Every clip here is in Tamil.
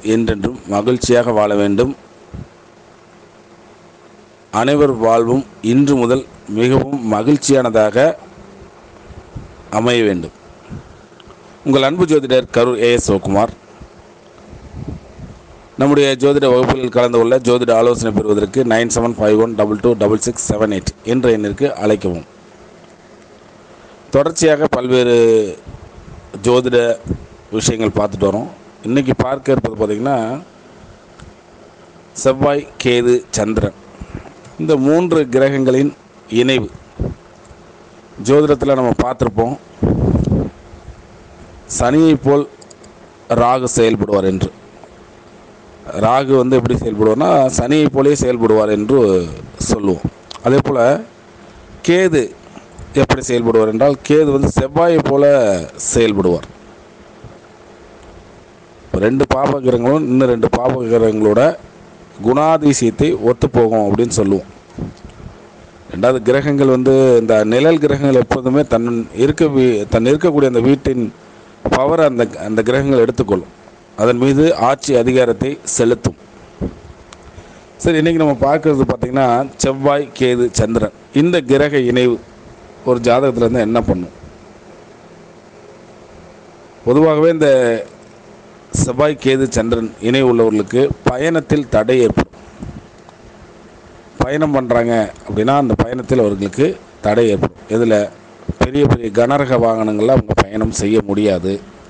என்றென்றும் மகிழ்ச்சியாக வாழ வேண்டும் அனைவர் வாழ்வும் இன்று முதல் மிகவும் மகிழ்ச்சியானதாக அமைய வேண்டும் உங்கள் அன்பு ஜோதிடர் கரூர் ஏஎஸ் சிவகுமார் நம்முடைய ஜோதிட வகுப்புகளில் கலந்து கொள்ள ஜோதிட ஆலோசனை பெறுவதற்கு nine seven five one double two double six seven eight என்ற எண்ணிற்கு அழைக்கவும் தொடர்ச்சியாக பல்வேறு ஜோதிட விஷயங்கள் பார்த்துட்டு வரோம் இன்றைக்கி பார்க்க இருப்பது பார்த்திங்கன்னா செவ்வாய் கேது சந்திரன் இந்த மூன்று கிரகங்களின் இணைவு ஜோதிடத்தில் நம்ம பார்த்துருப்போம் சனியை போல் ராகு செயல்படுவார் என்று ராகு வந்து எப்படி செயல்படுவார்னா சனியை போலே செயல்படுவார் என்று சொல்லுவோம் அதே போல் கேது எப்படி செயல்படுவார் என்றால் கேது வந்து செவ்வாயை போல செயல்படுவார் இப்ப ரெண்டு பாப கிரகங்களும் இன்னும் ரெண்டு பாப கிரகங்களோட குணாதிசயத்தை ஒத்துப்போகும் அப்படின்னு சொல்லுவோம் ரெண்டாவது கிரகங்கள் வந்து இந்த நிழல் கிரகங்கள் எப்போதுமே தன் இருக்க வீ- தன் இருக்கக்கூடிய அந்த வீட்டின் பவர் அந்த அந்த கிரகங்கள் எடுத்துக்கொள்ளும் அதன் மீது ஆட்சி அதிகாரத்தை செலுத்தும் சரி இன்றைக்கி நம்ம பார்க்குறது பார்த்திங்கன்னா செவ்வாய் கேது சந்திரன் இந்த கிரக இணைவு ஒரு ஜாதகத்தில் இருந்து என்ன பண்ணும் பொதுவாகவே இந்த செவ்வாய் கேது சந்திரன் இணை உள்ளவர்களுக்கு பயணத்தில் தடை ஏற்படும் பயணம் பண்ணுறாங்க அப்படின்னா அந்த பயணத்தில் அவர்களுக்கு தடை ஏற்படும் இதில் பெரிய பெரிய கனரக வாகனங்களில் அவங்க பயணம் செய்ய முடியாது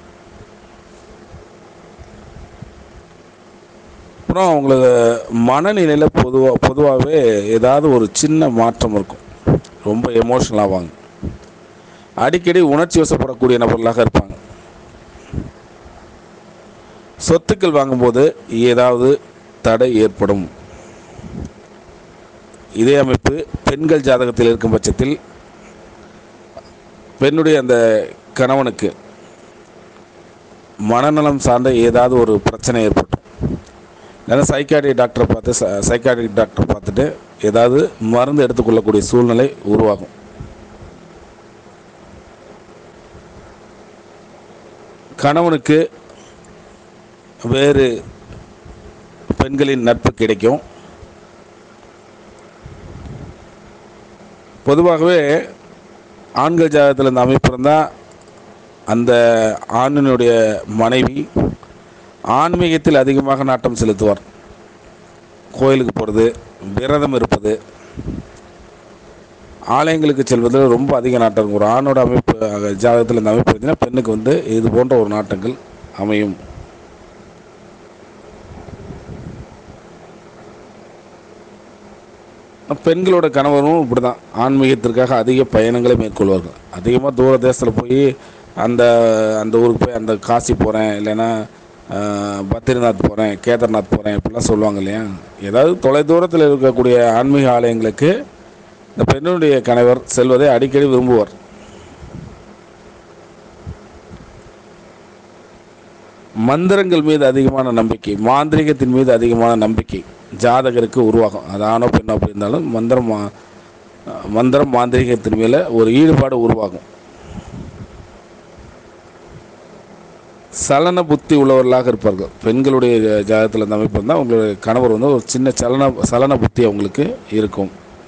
அப்புறம் அவங்களுக்கு மனநிலையில் பொதுவாக பொதுவாகவே ஏதாவது ஒரு சின்ன மாற்றம் இருக்கும் ரொம்ப எமோஷனல் ஆவாங்க அடிக்கடி உணர்ச்சி வசப்படக்கூடிய நபர்களாக இருப்பாங்க சொத்துக்கள் வாங்கும்போது ஏதாவது தடை ஏற்படும் இதே அமைப்பு பெண்கள் ஜாதகத்தில் இருக்கும் பட்சத்தில் பெண்ணுடைய அந்த கணவனுக்கு மனநலம் சார்ந்த ஏதாவது ஒரு பிரச்சனை ஏற்படும் இல்லைன்னா சைக்காட்ரி டாக்டரை பார்த்து சைக்காட்ரி டாக்டர் பார்த்துட்டு ஏதாவது மருந்து எடுத்துக்கொள்ளக்கூடிய சூழ்நிலை உருவாகும் கணவனுக்கு வேறு பெண்களின் நட்பு கிடைக்கும் பொதுவாகவே ஆண்கள் ஜாதகத்தில் இந்த அமைப்பு இருந்தால் அந்த ஆணினுடைய மனைவி ஆன்மீகத்தில் அதிகமாக நாட்டம் செலுத்துவார் கோயிலுக்கு போகிறது விரதம் இருப்பது ஆலயங்களுக்கு செல்வதில் ரொம்ப அதிக நாட்டம் இருக்கும் ஒரு ஆணோட அமைப்பு அஹ், ஜாதகத்தில் இந்த அமைப்பு இருந்துச்சுன்னா பெண்ணுக்கு வந்து இது போன்ற ஒரு நாட்டங்கள் அமையும் பெண்களோட கணவரும் இப்படி தான் ஆன்மீகத்திற்காக அதிக பயணங்களை மேற்கொள்வார்கள் அதிகமாக தூர தேசத்தில் போய் அந்த அந்த ஊருக்கு போய் அந்த காசி போகிறேன் இல்லைன்னா ஆஹ், பத்ரிநாத் போகிறேன் கேதார்நாத் போகிறேன் இப்படிலாம் சொல்லுவாங்க இல்லையா ஏதாவது தொலைதூரத்தில் இருக்கக்கூடிய ஆன்மீக ஆலயங்களுக்கு இந்த பெண்ணுடைய கணவர் செல்வதை அடிக்கடி விரும்புவார் மந்திரங்கள் மீது அதிகமான நம்பிக்கை மாந்திரிகத்தின் மீது அதிகமான நம்பிக்கை ஜாதகருக்கு உருவாகும் அது ஆணோ பெண்ணோ அப்படி இருந்தாலும் மந்திரம் மா- மந்திரம் மாந்திரிகத்தின் மேலே ஒரு ஈடுபாடு உருவாகும் சலன புத்தி உள்ளவர்களாக இருப்பார்கள் பெண்களுடைய ஜாதகத்தில் இந்த அமைப்பு இருந்தால் உங்களுடைய கணவர் வந்து ஒரு சின்ன சலன சலன புத்தி அவங்களுக்கு இருக்கும்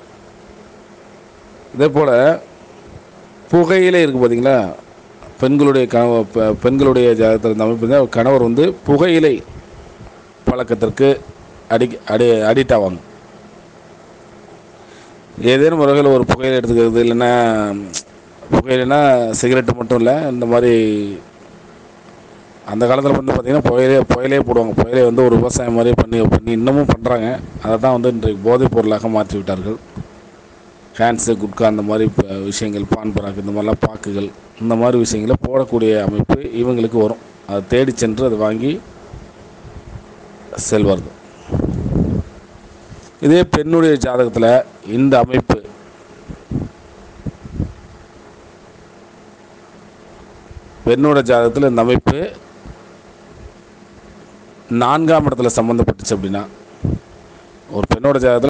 இதே போல் புகையிலே இருக்குது பார்த்தீங்களா பெண்களுடைய கணவர் பெ- பெண்களுடைய ஜாதகத்தில் இந்த அமைப்பு இருந்தால் கணவர் வந்து புகையிலை பழக்கத்திற்கு அடி அடி அடிக்ட் ஆவாங்க ஏதேனும் முறையில் ஒரு புகையிலை எடுத்துக்கிறது இல்லைன்னா புகையிலைனா சிகரெட்டு மட்டும் இல்லை இந்த மாதிரி அந்த காலத்தில் வந்து பார்த்திங்கன்னா புகையிலே புகையிலே போடுவாங்க புகையிலே வந்து ஒரு விவசாயம் மாதிரி பண்ணி பண்ணி இன்னமும் பண்ணுறாங்க அதை தான் வந்து இன்றைக்கு போதைப் பொருளாக மாற்றி விட்டார்கள் ஹேண்ட்ஸு குட்கா அந்த மாதிரி ப- விஷயங்கள் பான் பராக்கு இந்த மாதிரிலாம் பாக்குகள் இந்த மாதிரி விஷயங்களை போடக்கூடிய அமைப்பு இவங்களுக்கு வரும் அதை தேடி சென்று அதை வாங்கி செல்வார்கள் இதே பெண்ணுடைய ஜாதகத்தில் இந்த அமைப்பு பெண்ணோட ஜாதகத்தில் இந்த அமைப்பு நான்காம் இடத்துல சம்மந்தப்பட்டுச்சு அப்படின்னா ஒரு பெண்ணோட ஜாதகத்தில்